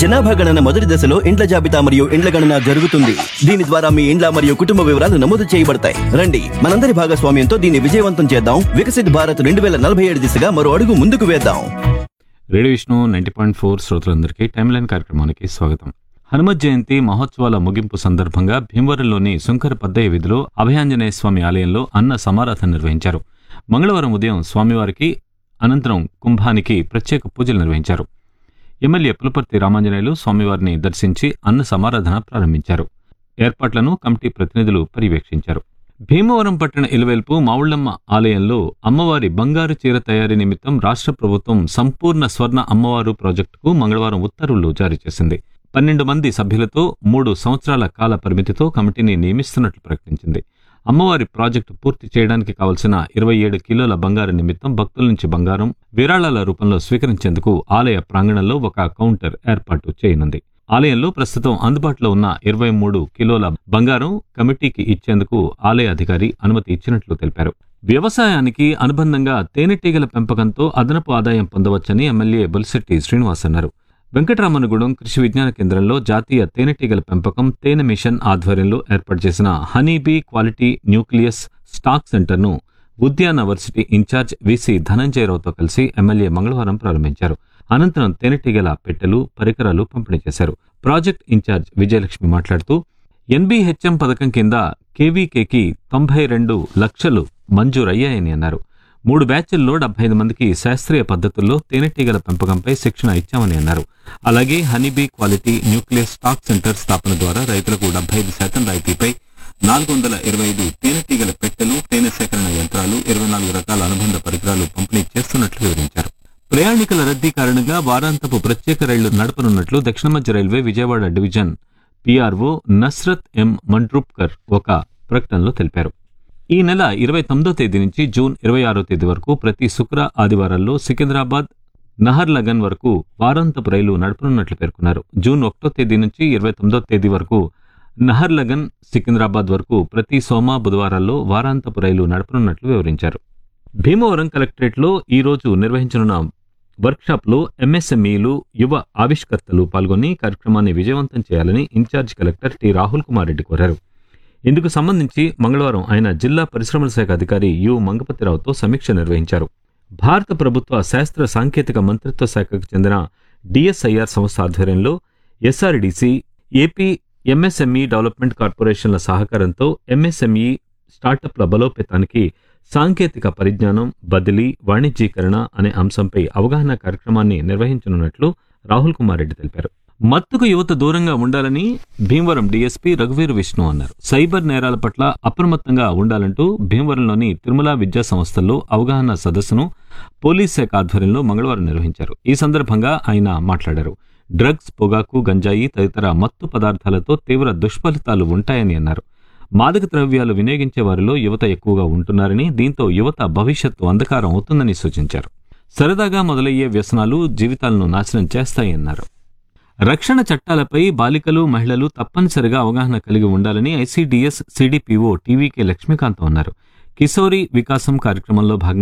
జనాభా గణన మొదటి దశలో ఇండ్ల జాబితా మరియు ఇండ్ల గణన జరుగుతుంది దీని ద్వారా మీ ఇండ్ల మరియు కుటుంబ వివరాలు నమోదు చేయబడతాయి రండి మనందరి భాగస్వామ్యంతో దీన్ని విజయవంతం చేద్దాం వికసిత్ భారత్ రెండు వేల నలభై ఏడు దిశగా మరో అడుగు ముందుకు వేద్దాం radio Vishnu ninety point four శ్రోతలందరికీ టైమ్ లైన్ కార్యక్రమానికి స్వాగతం హనుమత్ జయంతి మహోత్సవాల ముగింపు సందర్భంగా భీమవరంలోని శంకర పద్దయ్య వీధిలో అభయాంజనేయ స్వామి ఆలయంలో అన్న సమారాధన నిర్వహించారు మంగళవారం ఉదయం స్వామివారికి అనంతరం కుంభానికి ప్రత్యేక పూజలు నిర్వహించారు ఎమ్మెల్యే పులపర్తి రామాంజనేయులు స్వామివారిని దర్శించి అన్న సమారాధన ప్రారంభించారు ఏర్పాట్లను కమిటీ ప్రతినిధులు పర్యవేక్షించారు భీమవరం పట్టణ ఇలవెల్పు మావుళ్ళమ్మ ఆలయంలో అమ్మవారి బంగారు చీర తయారీ నిమిత్తం రాష్ట్ర ప్రభుత్వం సంపూర్ణ స్వర్ణ అమ్మవారు ప్రాజెక్టుకు మంగళవారం ఉత్తర్వులు జారీ చేసింది పన్నెండు మంది సభ్యులతో మూడు సంవత్సరాల కాల పరిమితితో కమిటీని నియమిస్తున్నట్లు ప్రకటించింది అమ్మవారి ప్రాజెక్టు పూర్తి చేయడానికి కావలసిన ఇరవై ఏడు కిలోల బంగారు నిమిత్తం భక్తుల నుంచి బంగారం విరాళాల రూపంలో స్వీకరించేందుకు ఆలయ ప్రాంగణంలో ఒక కౌంటర్ ఏర్పాటు చేయనుంది ఆలయంలో ప్రస్తుతం అందుబాటులో ఉన్న ఇరవై మూడు కిలోల బంగారం కమిటీకి ఇచ్చేందుకు ఆలయ అధికారి అనుమతి ఇచ్చినట్లు తెలిపారు వ్యవసాయానికి అనుబంధంగా తేనెటీగల పెంపకంతో అదనపు ఆదాయం పొందవచ్చని ఎమ్మెల్యే బొలిశెట్టి శ్రీనివాస్ అన్నారు వెంకటరామనగూడెం కృషి విజ్ఞాన కేంద్రంలో జాతీయ తేనెటీగల పెంపకం తేనె మిషన్ ఆధ్వర్యంలో ఏర్పాటు చేసిన హనీబీ క్వాలిటీ న్యూక్లియస్ స్టాక్ సెంటర్ను ఉద్యాన వర్సిటీ ఇన్ఛార్జ్ విసి ధనంజయరావుతో కలిసి ఎమ్మెల్యే మంగళవారం ప్రారంభించారు అనంతరం తేనెటీగల పెట్టెలు పరికరాలు పంపిణీ చేశారు ప్రాజెక్ట్ ఇన్ఛార్జ్ విజయలక్ష్మి మాట్లాడుతూ ఎన్బీహెచ్ఎం పథకం కింద కేవీకేకి తొంభై రెండు లక్షలు మంజూరయ్యాయని అన్నారు మూడు బ్యాచ్ల్లో డెబ్బై ఐదు మందికి శాస్త్రీయ పద్ధతుల్లో తేనెటీగల పెంపకంపై శిక్షణ ఇచ్చామని అన్నారు అలాగే honeybee quality nucleus stock centre స్థాపన ద్వారా రైతులకు డెబ్బై ఐదు శాతం రాయితీపై నాలుగు వందల ఇరవై ఐదు తేనెటీగల పెట్టెలు తేనె సేకరణ యంత్రాలు ఇరవై నాలుగు రకాల అనుబంధ పరికరాలు పంపిణీ చేస్తున్నట్లు వివరించారు ప్రయాణికుల రద్దీ కారణంగా వారాంతపు ప్రత్యేక రైళ్లు నడపనున్నట్లు దక్షిణ మధ్య railway Vijayawada division PRO Nasrath M Mandrupkar ఒక ప్రకటనలో తెలిపారు ఈ నెల ఇరవై తొమ్మిదో తేదీ నుంచి జూన్ ఇరవై ఆరో తేదీ వరకు ప్రతి శుక్ర ఆదివారాల్లో సికింద్రాబాద్ నహర్లగన్ వరకు వారాంతపు రైలు నడపనున్నట్లు పేర్కొన్నారు జూన్ ఒకటో తేదీ నుంచి ఇరవై తొమ్మిదో తేదీ వరకు నహర్లగన్ సికింద్రాబాద్ వరకు ప్రతి సోమ బుధవారాల్లో వారాంతపు రైలు నడపనున్నట్లు వివరించారు భీమవరం కలెక్టరేట్లో ఈ రోజు నిర్వహించనున్న వర్క్షాప్లో ఎంఎస్ఎంఈలు యువ ఆవిష్కర్తలు పాల్గొని కార్యక్రమాన్ని విజయవంతం చేయాలని incharge collector T Rahul Kumar Reddy కోరారు ఇందుకు సంబంధించి మంగళవారం ఆయన జిల్లా పరిశ్రమల శాఖ అధికారి యు మంగపతిరావుతో సమీక్ష నిర్వహించారు భారత ప్రభుత్వ శాస్త్ర సాంకేతిక మంత్రిత్వ శాఖకు చెందిన డిఎస్ఐఆర్ సంస్థ ఆధ్వర్యంలో ఎస్ఆర్డిసి ఏపీ ఎంఎస్ఎంఈ డెవలప్మెంట్ కార్పొరేషన్ల సహకారంతో ఎంఎస్ఎంఈ స్టార్టప్ల బలోపేతానికి సాంకేతిక పరిజ్ఞానం బదిలీ వాణిజ్యీకరణ అనే అంశంపై అవగాహన కార్యక్రమాన్ని నిర్వహించనున్నట్లు రాహుల్ కుమార్ రెడ్డి తెలిపారు మత్తుకు యువత దూరంగా ఉండాలని భీమవరం డీఎస్పీ రఘువీర్ విష్ణు అన్నారు సైబర్ నేరాల పట్ల అప్రమత్తంగా ఉండాలంటూ భీమవరంలోని తిరుమల విద్యా సంస్థల్లో అవగాహన సదస్సును పోలీస్ శాఖ ఆధ్వర్యంలో మంగళవారం నిర్వహించారు ఈ సందర్భంగా ఆయన మాట్లాడారు డ్రగ్స్ పొగాకు గంజాయి తదితర మత్తు పదార్థాలతో తీవ్ర దుష్ఫలితాలు ఉంటాయని అన్నారు మాదక ద్రవ్యాలు వినియోగించే వారిలో యువత ఎక్కువగా ఉంటున్నారని దీంతో యువత భవిష్యత్తు అంధకారం అవుతుందని సూచించారు సరదాగా మొదలయ్యే వ్యసనాలు జీవితాలను నాశనం చేస్తాయన్నారు రక్షణ చట్టాలపై బాలికలు మహిళలు తప్పనిసరిగా అవగాహన కలిగి ఉండాలని ఐసీడీఎస్ సిడిపిఓ టీవీకే లక్ష్మీకాంత్ అన్నారు కిశోరి వికాసం కార్యక్రమంలో భాగంగా